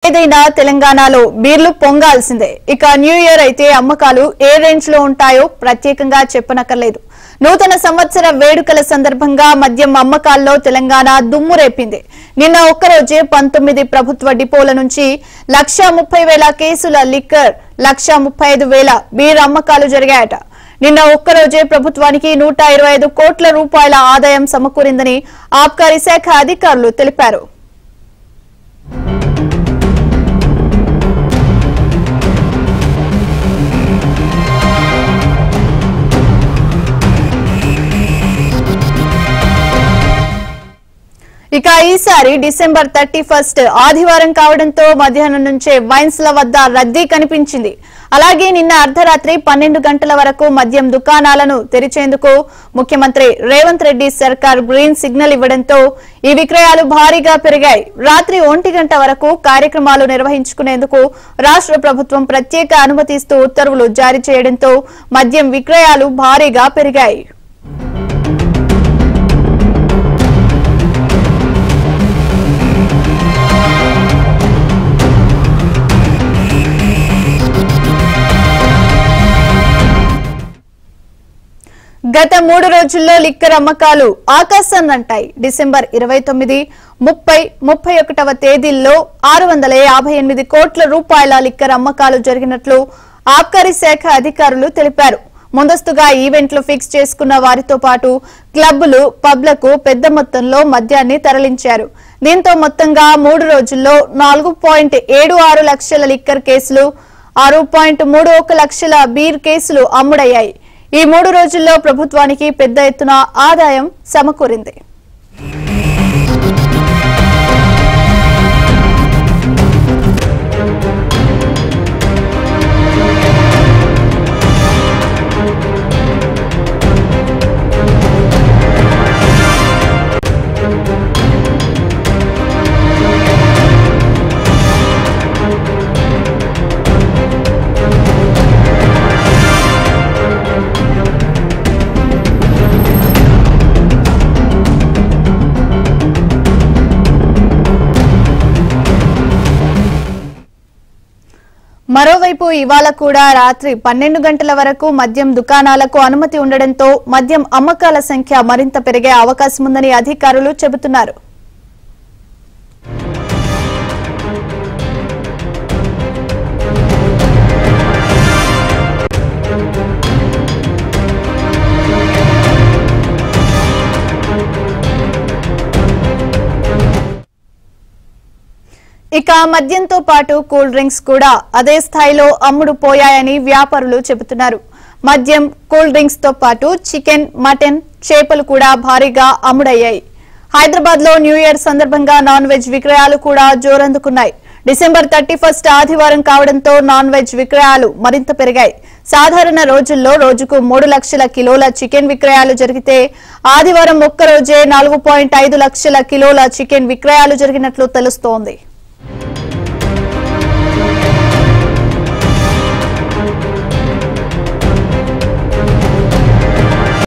ఏదైనా తెలంగాణలో బీర్లు పొంగాల్సిందే ఇక న్యూ ఇయర్ అయితే అమ్మకాలు ఏ రేంజ్ లో ఉంటాయో ప్రత్యేకంగా చెప్పనక్కర్లేదు నూతన సంవత్సర వేడుకల సందర్భంగా మద్యం అమ్మకాల్లో తెలంగాణ దుమ్ము రేపింది నిన్న ఒక్కరోజే పంతొమ్మిది ప్రభుత్వ డిపోల నుంచి లక్షా ముప్పై వేల కేసుల లిక్కర్ లక్షా ముప్పై ఐదు వేల బీర్ అమ్మకాలు జరిగాయట నిన్న ఒక్కరోజే ప్రభుత్వానికి నూట ఇరవై ఐదు కోట్ల రూపాయల ఆదాయం సమకూరిందని ఆబ్కారీ శాఖ అధికారులు తెలిపారు ఇక ఈసారి డిసెంబర్ థర్టీ ఫస్ట్ ఆదివారం కావడంతో మధ్యాహ్నం నుంచే వైన్స్ ల వద్ద రద్దీ కనిపించింది అలాగే నిన్న అర్ధరాత్రి పన్నెండు గంటల వరకు మద్యం దుకాణాలను తెరిచేందుకు ముఖ్యమంత్రి రేవంత్ రెడ్డి సర్కార్ గ్రీన్ సిగ్నల్ ఇవ్వడంతో ఈ విక్రయాలు భారీగా పెరిగాయి రాత్రి ఒంటి గంట వరకు కార్యక్రమాలు నిర్వహించుకునేందుకు రాష్ట్ర ప్రభుత్వం ప్రత్యేక అనుమతిస్తూ ఉత్తర్వులు జారీ చేయడంతో మద్యం విక్రయాలు భారీగా పెరిగాయి గత మూడు రోజుల్లో లిక్కర్ అమ్మకాలు ఆకాశాన్నంటాయి డిసెంబర్ ఇరవై తొమ్మిది ముప్పై ముప్పై ఒకటవ తేదీల్లో ఆరు వందల యాభై ఎనిమిది కోట్ల రూపాయల లిక్కర్ అమ్మకాలు జరిగినట్లు ఆబ్కారీ శాఖ అధికారులు తెలిపారు ముందస్తుగా ఈవెంట్లు ఫిక్స్ చేసుకున్న వారితో పాటు క్లబ్బులు పబ్లకు పెద్ద మొత్తంలో మద్యాన్ని తరలించారు దీంతో మొత్తంగా మూడు రోజుల్లో నాలుగు పాయింట్ ఏడు ఆరు లక్షల లిక్కర్ కేసులు ఆరు పాయింట్ మూడు ఒక లక్షల బీర్ కేసులు అమ్ముడయ్యాయి ఈ మూడు రోజుల్లో ప్రభుత్వానికి పెద్ద ఎత్తున ఆదాయం సమకూరింది మరోవైపు ఇవాళ కూడా రాత్రి పన్నెండు గంటల వరకు మద్యం దుకాణాలకు అనుమతి ఉండడంతో మద్యం అమ్మకాల సంఖ్య మరింత పెరిగే అవకాశం ఉందని అధికారులు చెబుతున్నారు ఇక మద్యంతో పాటు కూల్ డ్రింక్స్ కూడా అదే స్థాయిలో అమ్ముడు పోయాయని వ్యాపారులు చెబుతున్నారు మద్యం కూల్ డ్రింక్స్ తో పాటు చికెన్ మటన్ చేపలు కూడా భారీగా అమ్ముడయ్యాయి హైదరాబాద్ లో న్యూ ఇయర్ సందర్భంగా నాన్ వెజ్ విక్రయాలు కూడా జోరందుకున్నాయి డిసెంబర్ థర్టీ ఫస్ట్ ఆదివారం కావడంతో నాన్ వెజ్ విక్రయాలు మరింత పెరిగాయి సాధారణ రోజుల్లో రోజుకు మూడు లక్షల కిలోల చికెన్ విక్రయాలు జరిగితే ఆదివారం ఒక్కరోజే నాలుగు పాయింట్ ఐదు లక్షల కిలోల చికెన్ విక్రయాలు జరిగినట్లు తెలుస్తోంది